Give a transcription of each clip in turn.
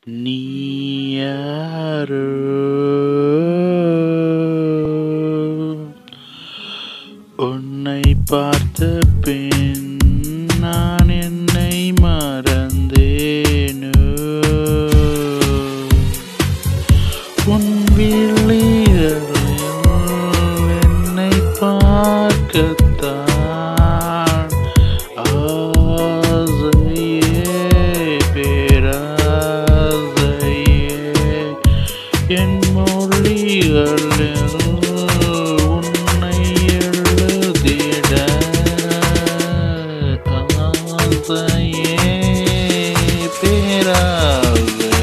நீ யாரோ உன்னை பார்த்த பின் நான் என்னை மறந்தேனோ உன் விழிகளில் என்னை பார்க்கத்தான் ஆசையே பேராசையே என் மொழிகளில் உன்னை எழுதிட ஆசையே பேராசையே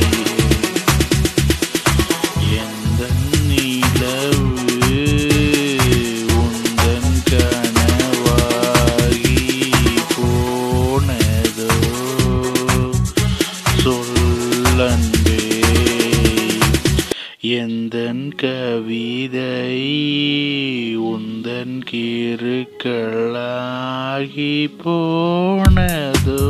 எந்த நிலவு உந்தன் கனவாகி போனதோ சொல்லன்பே எந்தன் கவிதை உந்தன் கிருக்களாகி போனதோ